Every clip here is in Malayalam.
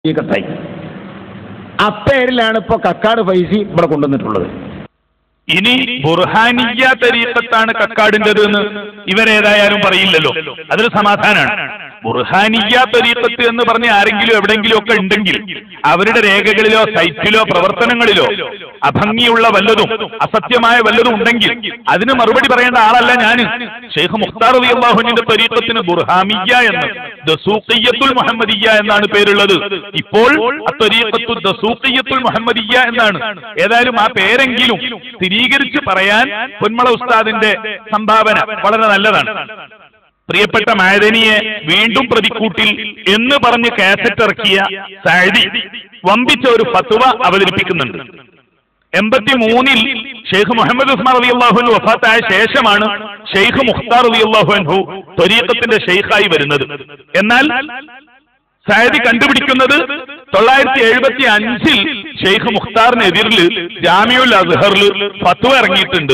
ഹക്കീക്കത്തായി അപ്പേരിലാണ് ഇപ്പൊ കക്കാട് ഫൈസി ഇവിടെ കൊണ്ടുവന്നിട്ടുള്ളത് ഇനി ബുർഹാനിയ തരീക്കത്താണ് കക്കാടിൻ്റെത് എന്ന് ഇവരേതായാലും പറയില്ലല്ലോ അതൊരു സമാധാനമാണ് ബുർഹാനിയ തരീക്കത്ത് എന്ന് പറഞ്ഞ് ആരെങ്കിലും എവിടെയെങ്കിലും ഒക്കെ ഉണ്ടെങ്കിൽ അവരുടെ രേഖകളിലോ സൈറ്റിലോ പ്രവർത്തനങ്ങളിലോ അഭംഗിയുള്ള വല്ലതും അസത്യമായ വല്ലതും ഉണ്ടെങ്കിൽ അതിന് മറുപടി പറയേണ്ട ആളല്ല ഞാൻ ഷെയ്ഖ് മുഖ്താർ അലി അള്ളാഹുവിന്റെ തരീക്കത്തിന് ബുർഹാമിയ എന്ന് ദസൂഖിയത്തുൽ മുഹമ്മദിയ എന്നാണ് പേരുള്ളത് ഇപ്പോൾ അത്വരീഖത്തു ദസൂഖിയത്തുൽ മുഹമ്മദിയ എന്നാണ് ഏതായാലും ആ പേരെങ്കിലും സ്ഥിരീകരിച്ച് പറയാൻ പൊന്മള ഉസ്താദിന്റെ സംഭാവന വളരെ നല്ലതാണ് പ്രിയപ്പെട്ട മായതനിയെ വീണ്ടും പ്രതിക്കൂട്ടിൽ എന്ന് പറഞ്ഞ് കാസറ്റ് ഇറക്കിയ സാഴി വമ്പിച്ച ഒരു ഫത്വ അവതരിപ്പിക്കുന്നുണ്ട് എൺപത്തി മൂന്നിൽ ഷെയ്ഖ് മുഹമ്മദ് ഉസ്മാൻ അലി അള്ളാഹുൻ വഫാത്തായ ശേഷമാണ് ഷെയ്ഖ് മുഖ്താർ അലി അള്ളാഹു അൻഹു ത്വരീഖത്തിന്റെ ഷെയ്ഖായി വരുന്നത് എന്നാൽ സായദി കണ്ടുപിടിക്കുന്നത് തൊള്ളായിരത്തി എഴുപത്തി അഞ്ചിൽ ഷെയ്ഖ് മുഖ്താറിനെതിരിൽ ജാമിയുൽ അസ്ഹറിൽ ഫത്വ ഇറങ്ങിയിട്ടുണ്ട്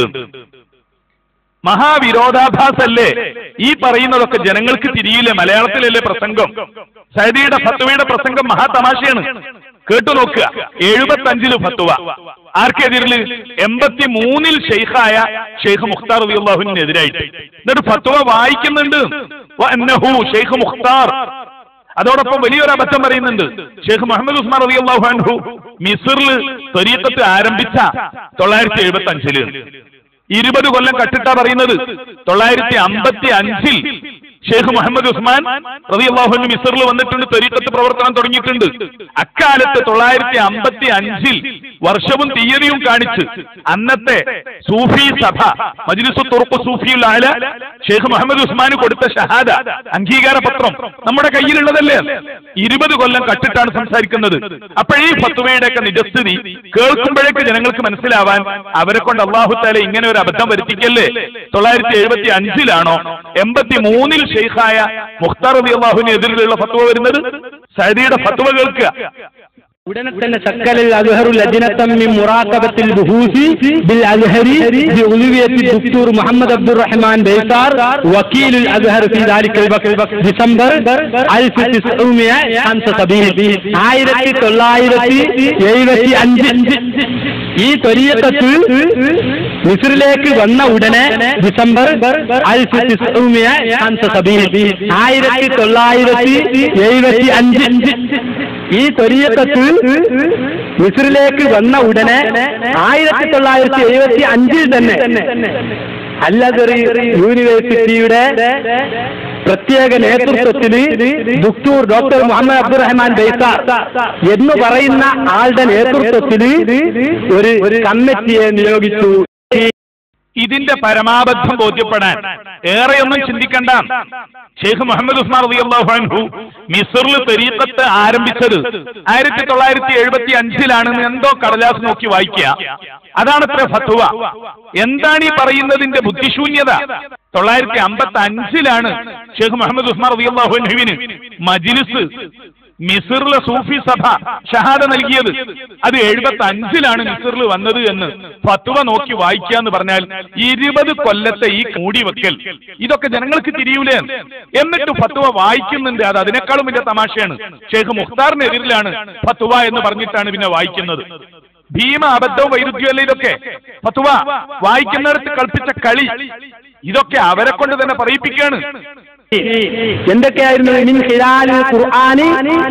മഹാവിരോധാഭാസല്ലേ ഈ പറയുന്നതൊക്കെ ജനങ്ങൾക്ക് തിരിയില്ല മലയാളത്തിലല്ലേ പ്രസംഗം സൈദിയുടെ ഫത്വയുടെ പ്രസംഗം മഹാതമാശയാണ് കേട്ടു നോക്കുക എഴുപത്തി അഞ്ചില് ഫത്വ ആർക്കെതിരിൽ എൺപത്തി മൂന്നിൽ ഷെയ്ഖായ ഷെയ്ഖ് മുഖ്താർ അള്ളാഹുവിനെതിരായിട്ട് എന്നിട്ട് ഫത്വ വായിക്കുന്നുണ്ട് വഅന്നഹു ഷെയ്ഖ് മുഖ്താർ അതോടൊപ്പം വലിയൊരു അബദ്ധം പറയുന്നുണ്ട് ഷെയ്ഖ് മുഹമ്മദ് ഉസ്മാൻ റബി അള്ളാഹു അൻഹു മിസറിൽ ത്വരീക്കത്ത് ആരംഭിച്ച തൊള്ളായിരത്തി എഴുപത്തി അഞ്ചില് ഇരുപത് കൊല്ലം കട്ടിട്ടാ പറയുന്നത് തൊള്ളായിരത്തി അമ്പത്തി അഞ്ചിൽ ഷെയ്ഖ് മുഹമ്മദ് ഉസ്മാൻ റബി അള്ളാഹുവിന് മിസറിൽ വന്നിട്ടുണ്ട് ത്വരീക്കത്ത് പ്രവർത്തനം തുടങ്ങിയിട്ടുണ്ട് അക്കാലത്ത് തൊള്ളായിരത്തി അമ്പത്തി അഞ്ചിൽ വർഷവും തീയതിയും കാണിച്ച് അന്നത്തെ സൂഫി സഭ മജ്ലിസു തുർക്കു സൂഫിയുള്ള ആല് ഷെയ്ഖ് മുഹമ്മദ് ഉസ്മാന് കൊടുത്ത ഷഹാദ അംഗീകാര പത്രം നമ്മുടെ കയ്യിലുള്ളതല്ലേ ഇരുപത് കൊല്ലം കട്ടിട്ടാണ് സംസാരിക്കുന്നത് അപ്പോഴീ ഫത്വയുടെ ഒക്കെ നിജസ്ഥിതി കേൾക്കുമ്പോഴേക്ക് ജനങ്ങൾക്ക് മനസ്സിലാവാൻ അവരെ കൊണ്ട് അള്ളാഹു താല ഇങ്ങനെ ഒരു അബദ്ധം വരുത്തിക്കല്ലേ തൊള്ളായിരത്തി എഴുപത്തി അഞ്ചിലാണോ എൺപത്തി മൂന്നിൽ ഷെയ്ഖായ മുഖ്താർ റബി അള്ളാഹുവിന് എതിരിലുള്ള ഫത്വ വരുന്നത് സൈദിയുടെ ഫത്വ കേൾക്കുക ഉടനെ തന്നെ ശക്കലിൽ അസ്ഹറു ലജ്നത്തം മിൻ മുറാഖബത്തിൽ ബുഹൂസി ബിൽ അസ്ഹരി ബിഉലുവിയത്തി ദക്തൂർ മുഹമ്മദ് അബ്ദുറഹ്മാൻ ബൈസാർ വക്കീലുൽ അസ്ഹർ ഫി ദാലിക്കൽ വഖ്ത് ഡിസംബർ 1975 ആയിരത്തി തൊള്ളായിരത്തി എഴുപത്തി അഞ്ച് ഈ ത്വരീക്കത്ത് മിസ്രിലേക്ക് വന്ന ഉടനെ ഡിസംബർ ആയിരത്തി തൊള്ളായിരത്തി എഴുപത്തി അഞ്ച് ഈ ത്വരീക്കത്ത് മിസ്രിലേക്ക് വന്ന ഉടനെ ആയിരത്തി തൊള്ളായിരത്തി എഴുപത്തി അഞ്ചിൽ തന്നെ അല്ലദറി യൂണിവേഴ്സിറ്റിയുടെ പ്രത്യേക നേതൃത്വത്തിൽ ദുക്തൂർ ഡോക്ടർ മുഹമ്മദ് അബ്ദുറഹ്മാൻ ബൈസാർ എന്ന് പറയുന്ന ആളുടെ നേതൃത്വത്തിൽ ഒരു കമ്മിറ്റിയെ നിയോഗിച്ചു ഇതിന്റെ പരമാബദ്ധം ബോധ്യപ്പെടാൻ ഏറെയൊന്നും ചിന്തിക്കണ്ട ഷെയ്ഖ് മുഹമ്മദ് ഉസ്മാൻ റളിയല്ലാഹു അൻഹു മിസറിൽ തെരീക്കത്ത് ആരംഭിച്ചത് ആയിരത്തി തൊള്ളായിരത്തി എഴുപത്തി അഞ്ചിലാണെന്ന് എന്തോ കടലാസ് നോക്കി വായിക്കുക അതാണ് ഇത്ര ഫത്വ എന്താണ് ഈ പറയുന്നതിന്റെ ബുദ്ധിശൂന്യത തൊള്ളായിരത്തി അമ്പത്തി അഞ്ചിലാണ് ഷെയ്ഖ് മുഹമ്മദ് ഉസ്മാൻ റളിയല്ലാഹു അൻഹുവിന് മജ്ലിസ് മിസറിലെ സൂഫി സഭ ഷഹാദ നൽകിയത് അത് എഴുപത്തി അഞ്ചിലാണ് മിസറിൽ വന്നത് എന്ന് ഫത്വ നോക്കി വായിക്കുക എന്ന് പറഞ്ഞാൽ ഇരുപത് കൊല്ലത്തെ ഈ മൂടിവെക്കൽ ഇതൊക്കെ ജനങ്ങൾക്ക് തിരിയൂലേ എന്നിട്ട് ഫത്വ വായിക്കുന്നുണ്ട് അത് അതിനേക്കാളും വലിയ തമാശയാണ് ഷെയ്ഖ് മുഖ്താറിനെതിരിലാണ് ഫത്വ എന്ന് പറഞ്ഞിട്ടാണ് പിന്നെ വായിക്കുന്നത് ഭീമ അബദ്ധവും വൈരുദ്ധ്യമല്ല ഇതൊക്കെ ഫത്വ വായിക്കുന്നിടത്ത് കളിപ്പിച്ച കളി ഇതൊക്കെ അവരെ കൊണ്ട് തന്നെ പറയിപ്പിക്കുകയാണ് എന്തൊക്കെയായിരുന്നു മിൻ ഖിലാലിൽ ഖുർആനി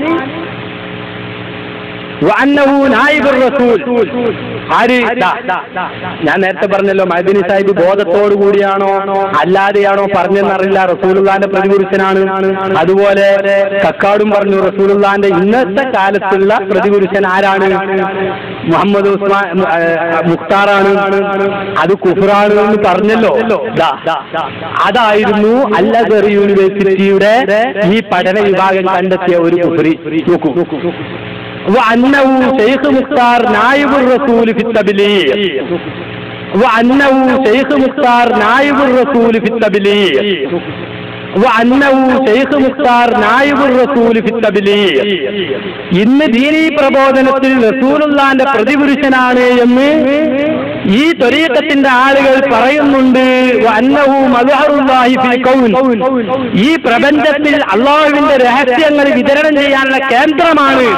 വഅന്നഹു നായിബുർ റസൂൽ ആര് ദാ, ഞാൻ നേരത്തെ പറഞ്ഞല്ലോ മദനി സാഹിബ് ബോധത്തോടു കൂടിയാണോ അല്ലാതെയാണോ പറഞ്ഞെന്നറിയില്ല റസൂലുള്ളാന്റെ പ്രതിപുരുഷനാണ് അതുപോലെ കക്കാടും പറഞ്ഞു റസൂലുള്ളാന്റെ ഇന്നത്തെ കാലത്തുള്ള പ്രതിപുരുഷൻ ആരാണ് മുഹമ്മദ് ഉസ്മാൻ ഏഹ്, മുഖ്താറാണ് അത് കുഫറാണ് എന്ന് പറഞ്ഞല്ലോ ദാ, അതായിരുന്നു അല്ലഗർ യൂണിവേഴ്സിറ്റിയുടെ ഈ പഠന വിഭാഗം കണ്ടെത്തിയ ഒരു കുഫറി നോക്കൂ وأنه شيخ مختار نائب الرسول في التبليغ وأنه شيخ مختار نائب الرسول في التبليغ وأنه شيخ മുഖ്താർ നായിബുർ റസൂൽ ഫി തബ്ലീഗ് ഇന്ന് ദീനീ പ്രബോധനത്തിൽ റസൂലുള്ളാന്റെ പ്രതിപുരുഷനാണ് എന്ന് ഈ ത്വരീക്കത്തിന്റെ ആളുകൾ പറയുന്നുണ്ട് വഅന്നഹു മദ്ഹറുല്ലാഹി ഫിൽ കൗൻ ഈ പ്രപഞ്ചത്തിൽ അള്ളാഹുവിന്റെ രഹസ്യങ്ങൾ വിതരണം ചെയ്യാനുള്ള കേന്ദ്രമാണ്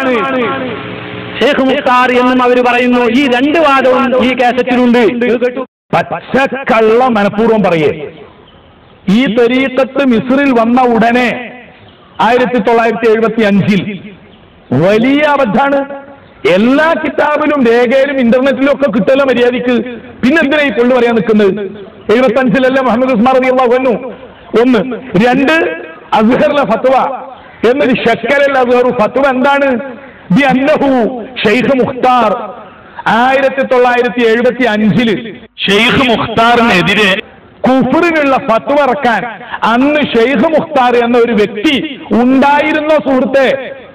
ഷേഖ് മുഖ്താർ എന്നും അവർ പറയുന്നു ഈ രണ്ട് വാദവും ഈ കേസറ്റിലുണ്ട് പച്ചക്കള്ള മനഃപൂർവ്വം പറയേ ഈ തരീക്കത്ത് മിസ്രിൽ വന്ന ഉടനെ ആയിരത്തി തൊള്ളായിരത്തി എഴുപത്തി അഞ്ചിൽ വലിയ അബദ്ധാണ് എല്ലാ കിതാബിലും രേഖയിലും ഇന്റർനെറ്റിലും ഒക്കെ കിട്ടല്ലോ മര്യാദയ്ക്ക് പിന്നെ എന്തിനാ ഈ പൊള്ളു പറയാൻ നിൽക്കുന്നത് എഴുപത്തി അഞ്ചിലല്ലേ മുഹമ്മദ് ഉസ്മാർ റബി അള്ളാഹു ഒന്ന് രണ്ട് അസ്ഹറിലെ ഫത്വ എന്നൊരു ഷക്കരൽ അസ്ഹറു ഫത്വ എന്താണ് ബി അന്നഹു ഷെയ്ഖ് മുഖ്താർ ആയിരത്തി തൊള്ളായിരത്തി എഴുപത്തി അഞ്ചില് ഷെയ്ഖ് മുഖ്താറിനെതിരെ കുഫറിനുള്ള ഫത്വ ഇറക്കാൻ അന്ന് ഷെയ്ഖ് മുഖ്താർ എന്ന ഒരു വ്യക്തി ഉണ്ടായിരുന്നോ സുഹൃത്തെ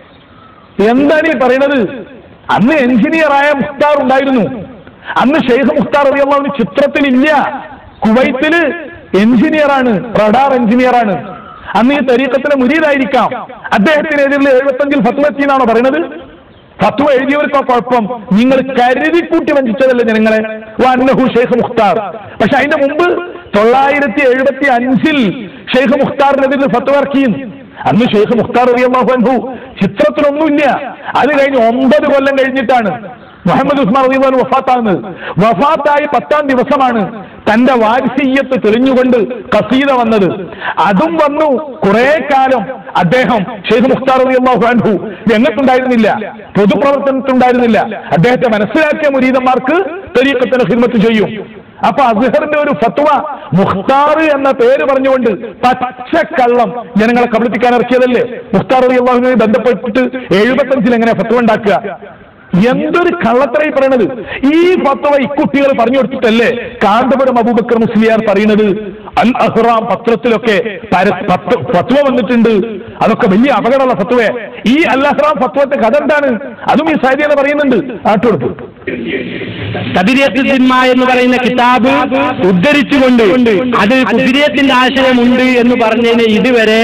എന്താണ് ഈ പറയണത് അന്ന് എഞ്ചിനീയറായ മുഖ്താർ ഉണ്ടായിരുന്നു അന്ന് ഷെയ്ഖ് മുഖ്താർ അറിയാവുന്ന ചിത്രത്തിലില്ല കുവൈത്തില് എഞ്ചിനീയറാണ് റഡാർ എഞ്ചിനീയറാണ് അന്ന് ഈ തരീക്കത്തിന് മുരീതായിരിക്കാം അദ്ദേഹത്തിനെതിരെ എഴുപത്തഞ്ചിൽ ഫത്വ എത്തിയെന്നാണോ പറയണത് ഫത്വ എഴുതിയവർക്കോ കുഴപ്പം നിങ്ങൾ കരുതി കൂട്ടി വഞ്ചിച്ചതല്ലേ ജനങ്ങളെ വന്നഹു ഷെയ്ഖ് മുഖ്താർ പക്ഷെ അതിന്റെ മുമ്പ് തൊള്ളായിരത്തി എഴുപത്തി അഞ്ചിൽ ഷെയ്ഖ് മുഖ്താറിനെതിരെ ഫത്വ ഇറക്കിയും അന്ന് ഷെയ്ഖ് മുഖ്താർ റളിയല്ലാഹു അൻഹു ചിത്രത്തിലൊന്നുമില്ല അത് കഴിഞ്ഞ് ഒമ്പത് കൊല്ലം കഴിഞ്ഞിട്ടാണ് മുഹമ്മദ് ഉസ്മാൻ റളിയല്ലാഹു വഫാത്താകുന്നത് വഫാത്തായി പത്താം ദിവസമാണ് തന്റെ വാരിസീയത്ത് തെളിഞ്ഞുകൊണ്ട് കസീത വന്നത് അതും വന്നു കുറെ കാലം അദ്ദേഹം ഷെയ്ഖ് മുഖ്താർ റളിയല്ലാഹു അൻഹു രംഗത്തുണ്ടായിരുന്നില്ല പൊതുപ്രവർത്തനത്തിലുണ്ടായിരുന്നില്ല അദ്ദേഹത്തെ മനസ്സിലാക്കിയ മുരീദന്മാർക്ക് തെരീക്കത്തിന് ഹിദ്മത്ത് ചെയ്യും അപ്പൊ അസ്ഹറിന്റെ ഒരു ഫത്വ മുഖ്താർ എന്ന പേര് പറഞ്ഞുകൊണ്ട് പച്ചക്കള്ളം ജനങ്ങളെ കബളിപ്പിക്കാൻ ഇറക്കിയതല്ലേ മുഖ്താർ അലി അള്ളാഹുവിനെ ബന്ധപ്പെട്ടിട്ട് എഴുപത്തഞ്ചിൽ എങ്ങനെ ഫത്വ ഉണ്ടാക്കുക എന്തൊരു കള്ളത്തരായി പറയണത് ഈ ഫത്വ ഇക്കുട്ടികൾ പറഞ്ഞു കൊടുത്തിട്ടല്ലേ കാന്തപുരം അബൂബക്കർ മുസ്ലിയാർ പറയുന്നത് അൽ അഹ്റാം പത്രത്തിലൊക്കെ പര- പത്ത് ഫത്വ വന്നിട്ടുണ്ട് അതൊക്കെ വലിയ അപകടമുള്ള ഫത്വയെ ഈ അൽ അഹ്റാം ഫത്വത്തെ കഥ എന്താണ് അതും ഈ സാരിയാണ് പറയുന്നുണ്ട് ആട്ടുകൊടുത്തു കബിരിയത്ത് സിനിമ എന്ന് പറയുന്ന കിതാബ് ഉദ്ധരിച്ചുകൊണ്ട് അതിൽ കുതിരിയത്തിന്റെ ആശയമുണ്ട് എന്ന് പറഞ്ഞതിന് ഇതുവരെ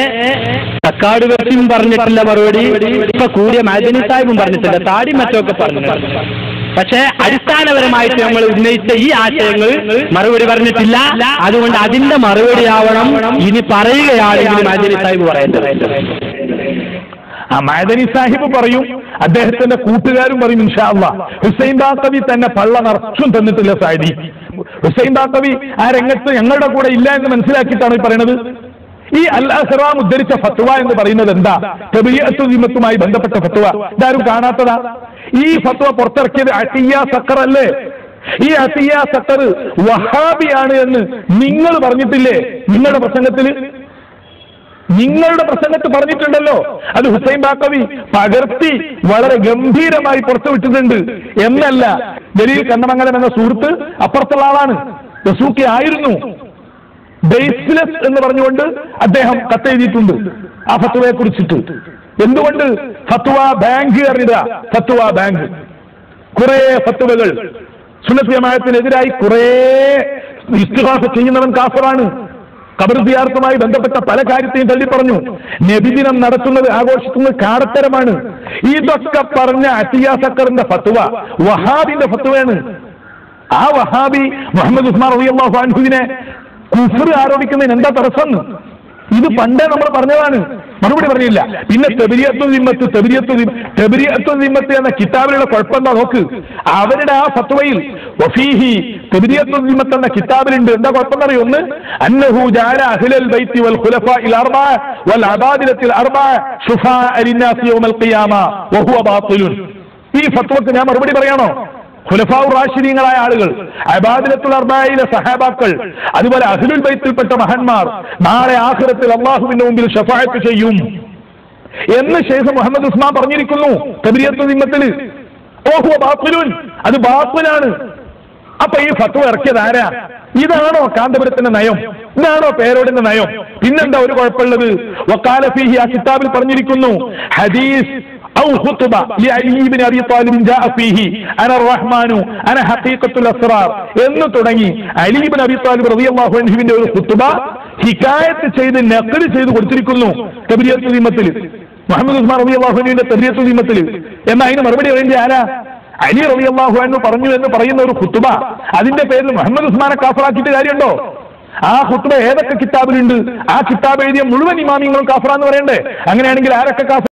തക്കാട് വെച്ചും പറഞ്ഞിട്ടില്ല മറുപടി ഇപ്പൊ കൂടിയ മാജിനി സാഹിബും പറഞ്ഞിട്ടില്ല താടി മറ്റൊക്കെ പറഞ്ഞിട്ടുണ്ട് പക്ഷേ അടിസ്ഥാനപരമായിട്ട് നമ്മൾ ഉന്നയിച്ച ഈ ആശയങ്ങൾ മറുപടി പറഞ്ഞിട്ടില്ല അതുകൊണ്ട് അതിന്റെ മറുപടി ആവണം ഇനി പറയുകയാണെങ്കിൽ മാജിനി സാഹിബ് പറയേണ്ടത് ആ മൈദനി സാഹിബ് പറയും അദ്ദേഹത്തിന്റെ കൂട്ടുകാരും പറയും ഇൻഷാ അള്ളാ ഹുസൈൻ ബാക്കവി തന്നെ പള്ള നിറച്ചും തന്നിട്ടില്ല സാഡി ഹുസൈൻ ബാക്കവി ആ രംഗത്ത് ഞങ്ങളുടെ കൂടെ ഇല്ല എന്ന് മനസ്സിലാക്കിയിട്ടാണ് ഈ പറയുന്നത് ഈ അൽ അഹ്റാം ഉദ്ധരിച്ച ഫത്വ എന്ന് പറയുന്നത് എന്താ തെബിയത്തുമായി ബന്ധപ്പെട്ട ഫത്വ ഇതാരും കാണാത്തതാ ഈ ഫത്വ പുറത്തിറക്കിയത് അട്ടിയ സക്കർ അല്ലേ ഈ അട്ടിയ സക്കർ വഹാബിയാണ് എന്ന് നിങ്ങൾ പറഞ്ഞിട്ടില്ലേ നിങ്ങളുടെ പ്രസംഗത്തിൽ നിങ്ങളുടെ പ്രസംഗത്ത് പറഞ്ഞിട്ടുണ്ടല്ലോ അത് ഹുസൈൻ ബാക്കവി പകർത്തി വളരെ ഗംഭീരമായി പുറത്തുവിട്ടിട്ടുണ്ട് എന്നല്ല ദലീൽ കണ്ണമംഗലം എന്ന സുഹൃത്ത് അപ്പുറത്തുള്ള ആളാണ് റസൂക്കി ആയിരുന്നു ബേസ്ലെസ് എന്ന് പറഞ്ഞുകൊണ്ട് അദ്ദേഹം കത്തെഴുതിയിട്ടുണ്ട് ആ ഫത്വയെ കുറിച്ചിട്ട് എന്തുകൊണ്ട് ഫത്വ ബാങ്ക് അറിയുക ഫത്വ ബാങ്ക് കുറെ ഫത്വകൾ സുന്നത്ത് ജമാഅത്തിനെതിരായി കുറെ ഇസ്തിഹാസ ചെയ്യുന്നവൻ കാഫറാണ് ഖബർ സിയാർത്തുമായി ബന്ധപ്പെട്ട പല കാര്യത്തെയും തള്ളി പറഞ്ഞു നബിദിനം നടത്തുന്നത് ആഘോഷിക്കുന്നത് കാടത്തരമാണ് ഇതൊക്കെ പറഞ്ഞ അത്തിയ സക്കറിന്റെ ഫത്വ വഹാബിന്റെ ഫത്വയാണ് ആ വഹാബി മുഹമ്മദ് ഉസ്മാൻ റളിയല്ലാഹു അൻഹുവിനെ കുഫർ ആരോപിക്കുന്നതിന് എന്താ തടസ്സം ഇത് പണ്ടേ നമ്മൾ പറഞ്ഞതാണ് മറുപടി പറഞ്ഞില്ല പിന്നെ തെബിരിയത്തു നിമ്മത്ത് തെബിരിയത്തു തെബിരിയത്തു നിമ്മത്ത് എന്ന കിതാബിലുള്ള കുഴപ്പം എന്താ നോക്ക് അവരുടെ ആ ഫത്വയിൽ വഫീഹി തെബിരിയത്തു നിമ്മത്ത് എന്ന കിതാബിലുണ്ട് എന്താ കുഴപ്പം അറിയോ ഒന്ന് അന്നഹു ജാല അഹ്ലൽ ബൈത്തി വൽ ഖുലഫാഇൽ അർബഅ വൽ അബാദിലത്തിൽ അർബഅ ശുഫാഅ ലിന്നാസി യൗമൽ ഖിയാമ വഹുവ ബാത്തിലുൻ ഈ ഫത്വക്ക് ഞാൻ മറുപടി പറയാണോ ഖുലഫാഉ റാഷിദീങ്ങളായ ആളുകൾ അബാദിലത്തുൽ അർബായിലെ സഹാബാക്കൾ അതുപോലെ അഹ്ലുൽ ബൈത്തിൽപ്പെട്ട മഹന്മാർ നാളെ ആഖിറത്തിൽ അള്ളാഹുവിന്റെ മുമ്പിൽ ഷഫായത്ത് ചെയ്യും എന്ന് ഷെയ്ഖ് മുഹമ്മദ് ഉസ്മാൻ പറഞ്ഞിരിക്കുന്നു തബിരിയത്ത് നിമ്മത്തിൽ ഓഹോ ബാത്തിലുൻ അത് ബാത്തിലാണ് അപ്പൊ ഈ ഫത്വ ഇറക്കിയത് ആരാ ഇതാണോ കാന്തപുരത്തിന്റെ നയം ഇതാണോ പേരോടിന്റെ നയം പിന്നെന്താ ഒരു കുഴപ്പമുള്ളത് വക്കാല ഫീഹി ആ കിതാബിൽ പറഞ്ഞിരിക്കുന്നു ഹദീസ് أو خطبة لعلي بن أبي طالب جاء فيه أنا الرحمن أنا حقيقة الأسرار എന്ന് തുടങ്ങി അലി ബിൻ അബി താലിബ് റളിയല്ലാഹു അൻഹുവിന്റെ ഒരു ഖുത്ബ ഹിക്കായത്ത് ചെയ്ത് നക്കല് ചെയ്ത് കൊടുത്തിരിക്കുന്നു തബിരിയത്ത് നിയമത്തിൽ മുഹമ്മദ് ഉസ്മാൻ റബി അള്ളാഹുവിന്റെ തബിരിയത്ത് നിയമത്തിൽ എന്നാൽ അതിന് മറുപടി പറയേണ്ട ആരാ അലി റബി അള്ളാഹു എന്ന് പറഞ്ഞു എന്ന് പറയുന്ന ഒരു ഖുത്തുബ അതിന്റെ പേരിൽ മുഹമ്മദ് ഉസ്മാനെ കാഫറാക്കിയിട്ട് കാര്യമുണ്ടോ ആ ഖുത്തുബ ഏതൊക്കെ കിതാബിലുണ്ട് ആ കിതാബ് എഴുതിയ മുഴുവൻ ഇമാമിങ്ങളും കാഫറ എന്ന് പറയണ്ടേ അങ്ങനെയാണെങ്കിൽ ആരൊക്കെ കാഫർ